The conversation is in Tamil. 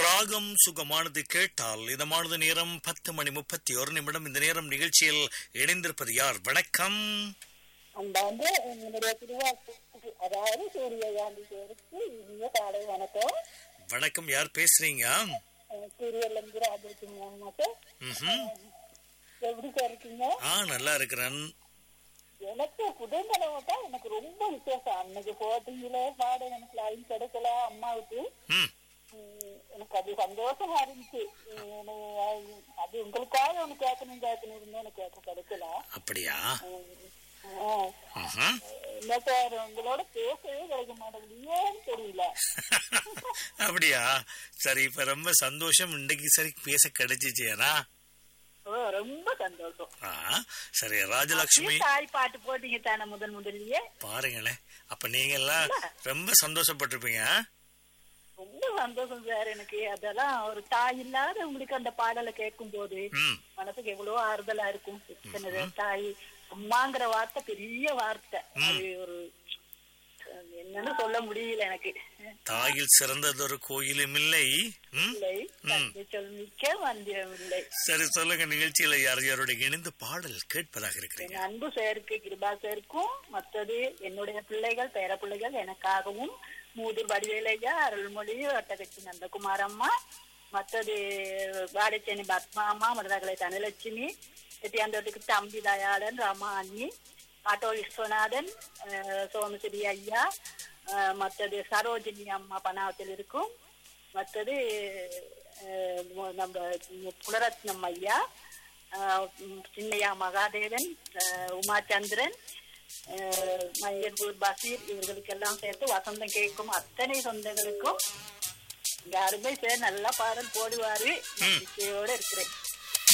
ராகம் சுகமானது கேட்டால் இதமானது நேரம் பத்து மணி முப்பத்தி ஒரு நிமிடம் இந்த நேரம் நிகழ்ச்சியில் இணைந்திருப்பது யார் வணக்கம் அந்த வந்து என்னுடைய திருவாக்கு அதாவது சூரிய காந்தி பேருக்கு இனிய காலை வணக்கம் வணக்கம் யார் பேசுறீங்க சூரியலேருந்து ராஜலட்சுமி சார் ம்ஹும். எப்படி சார் இருக்கீங்க ஆ நல்லா இருக்கிறேன் எனக்கு புதன்கிழமை எனக்கு ரொம்ப விசேஷம் அன்னைக்கு போட்டியில பாட எனக்கு லைன் கிடைக்கல அம்மாவுக்கு ம் உம், எனக்கு அது சந்தோஷமா இருந்துச்சு உம், எனக்கு அது உங்களுக்காக ஒண்ணு கேட்கணும் கேட்கணும் இருந்தேன் எனக்கு கேட்க கிடைக்கல அப்படியா உம், ஆஹ். ம்ஹும். என்ன சார் உங்களோட பேசவே கிடைக்க மாட்டேங்குது ஏன்னு தெரியல அப்படியா சரி இப்ப ரொம்ப சந்தோஷம் இன்னைக்கு சரி பேச கிடைச்சிச்சேனா ஓ ரொம்ப சந்தோஷம் ஆ சரி ராஜலட்சுமி தாய் பாட்டு போட்டீங்க தானே முதல் முதல்லயே பாருங்களேன் அப்ப நீங்க எல்லாம் ரொம்ப சந்தோஷப்பட்டிருப்பீங்க ஆ? ரொம்ப சந்தோஷம் சார் எனக்கு அதெல்லாம் ஒரு தாய் இல்லாத உங்களுக்கு அந்த பாடலை கேட்கும் போது ம் மனசுக்கு எவ்வளவு ஆறுதலா இருக்கும் இத்தனை தாய் அம்மாங்கிற வார்த்தை பெரிய வார்த்தை அது ஒரு அஹ், என்னன்னு சொல்ல முடியல எனக்கு தாயில் சிறந்ததொரு கோயிலும் இல்லை ம் இல்லை தந்தை சொல் மிக்க மந்திரம் இல்லை சரி சொல்லுங்க நிகழ்ச்சியில யார் யாரோட இணைந்து பாடல் கேட்பதாக இருக்கிறீங்க என் அன்பு சேருக்கு கிருபா சேருக்கும் மற்றது என்னுடைய பிள்ளைகள் பேர பிள்ளைகள் எனக்காகவும் மூதூர் வடிவேலையா அருள்மொழி வட்டகட்சி நந்தகுமார் அம்மா மற்றது வாடச்சேனி பத்மா அம்மா மதுரகலை தனலட்சுமி எட்டியாந்தோட்டுக்கு தம்பி தயாளன் ராமா அண்ணி ஆட்டோ விஸ்வநாதன் அஹ், சோமசிறி ஐயா அஹ், மற்றது சரோஜினி அம்மா பனாவத்தில் இருக்கும் மற்றது அஹ், மு- நம்ம குலரத்னம் ஐயா ஆஹ் உம் சின்னையா மகாதேவன் ஆஹ் உமாச்சந்திரன் ஆஹ் மையன்பூர் பசீர் இவர்களுக்கெல்லாம் சேர்த்து வசந்தம் கேட்கும் அத்தனை சொந்தங்களுக்கும் இந்த அருமை சார் நல்லா பாடல் போடுவாரு நம்பிக்கையோட இருக்கிறேன்